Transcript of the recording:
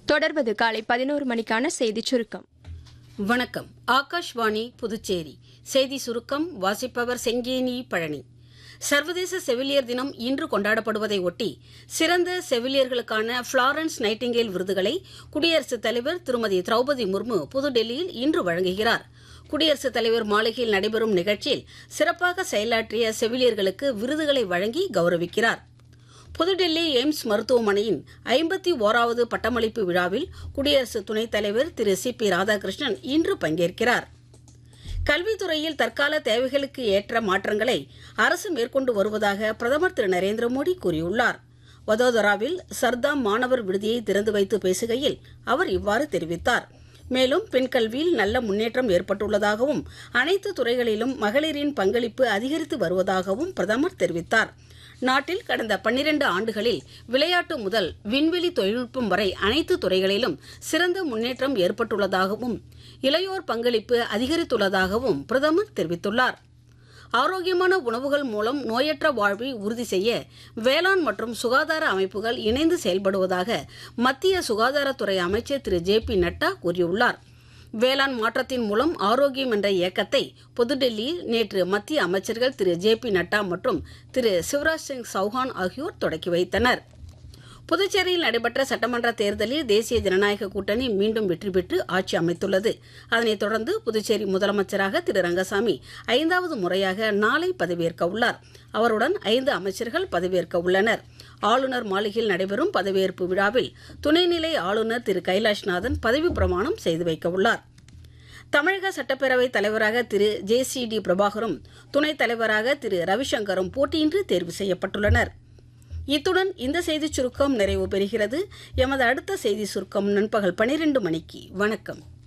தொடர்வது காலை பதினோரு மணிக்கான செய்திச் சுருக்கம் வணக்கம் ஆகாஷ்வாணி புதுச்சேரி செய்தி சுருக்கம் வாசிப்பவர் செங்கேனி பழனி சர்வதேச செவிலியர் தினம் இன்று கொண்டாடப்படுவதை ஒட்டி சிறந்த செவிலியர்களுக்கான ஃபிளாரன்ஸ் நைட்டிங்கேல் விருதுகளை குடியரசுத் தலைவர் திருமதி திரௌபதி முர்மு புதுடெல்லியில் இன்று வழங்குகிறார் குடியரசுத் தலைவர் மாளிகையில் நடைபெறும் நிகழ்ச்சியில் சிறப்பாக செயலாற்றிய செவிலியர்களுக்கு விருதுகளை வழங்கி கௌரவிக்கிறார் புதுடெல்லி எய்ம்ஸ் மருத்துவமனையின் ஐம்பத்தி ஓராவது பட்டமளிப்பு விழாவில் குடியரசு துணைத் தலைவர் திரு சி பி ராதாகிருஷ்ணன் இன்று பங்கேற்கிறார் கல்வித்துறையில் தற்கால தேவைகளுக்கு ஏற்ற மாற்றங்களை அரசு மேற்கொண்டு வருவதாக பிரதமர் திரு நரேந்திர மோடி கூறியுள்ளார் வதோதராவில் சர்தாம் மாணவர் விடுதியை திறந்து வைத்து பேசுகையில் அவர் இவ்வாறு தெரிவித்தார் மேலும் பெண் கல்வியில் நல்ல முன்னேற்றம் ஏற்பட்டுள்ளதாகவும் அனைத்து துறைகளிலும் மகளிரின் பங்களிப்பு அதிகரித்து வருவதாகவும் பிரதமர் தெரிவித்தார் நாட்டில் கடந்த பன்னிரண்டு ஆண்டுகளில் விளையாட்டு முதல் விண்வெளி தொழில்நுட்பம் வரை அனைத்து துறைகளிலும் சிறந்த முன்னேற்றம் ஏற்பட்டுள்ளதாகவும் இளையோர் பங்களிப்பு அதிகரித்துள்ளதாகவும் பிரதமர் தெரிவித்துள்ளார் ஆரோக்கியமான உணவுகள் மூலம் நோயற்ற வாழ்வை உறுதி செய்ய வேளாண் மற்றும் சுகாதார அமைப்புகள் இணைந்து செயல்படுவதாக மத்திய சுகாதாரத்துறை அமைச்சர் திரு ஜே பி நட்டா கூறியுள்ளார் வேளாண் மாற்றத்தின் மூலம் ஆரோக்கியம் என்ற இயக்கத்தை புதுடெல்லியில் நேற்று மத்திய அமைச்சர்கள் திரு ஜே பி நட்டா மற்றும் திரு சிவராஜ் சிங் சௌஹான் ஆகியோர் தொடக்கி வைத்தனர் புதுச்சேரியில் நடைபெற்ற சட்டமன்ற தேர்தலில் தேசிய ஜனநாயக கூட்டணி மீண்டும் வெற்றி பெற்று ஆட்சி அமைத்துள்ளது அதனைத் தொடர்ந்து புதுச்சேரி முதலமைச்சராக திரு ரங்கசாமி ஐந்தாவது முறையாக நாளை பதவியேற்க உள்ளார் அவருடன் ஐந்து அமைச்சர்கள் பதவியேற்க உள்ளனர் ஆளுநர் மாளிகையில் நடைபெறும் பதவியேற்பு விழாவில் துணைநிலை ஆளுநர் திரு கைலாஷ்நாதன் பதவி பிரமாணம் செய்து வைக்க உள்ளார் தமிழக சட்டப்பேரவைத் தலைவராக திரு ஜே சி டி பிரபாகரும் துணைத் தலைவராக திரு ரவிசங்கரும் போட்டியின்றி தேர்வு செய்யப்பட்டுள்ளனர் இத்துடன் இந்த செய்திச் சுருக்கம் நிறைவு பெறுகிறது எமது அடுத்த செய்தி சுருக்கம் நண்பகல் பனிரெண்டு மணிக்கு வணக்கம்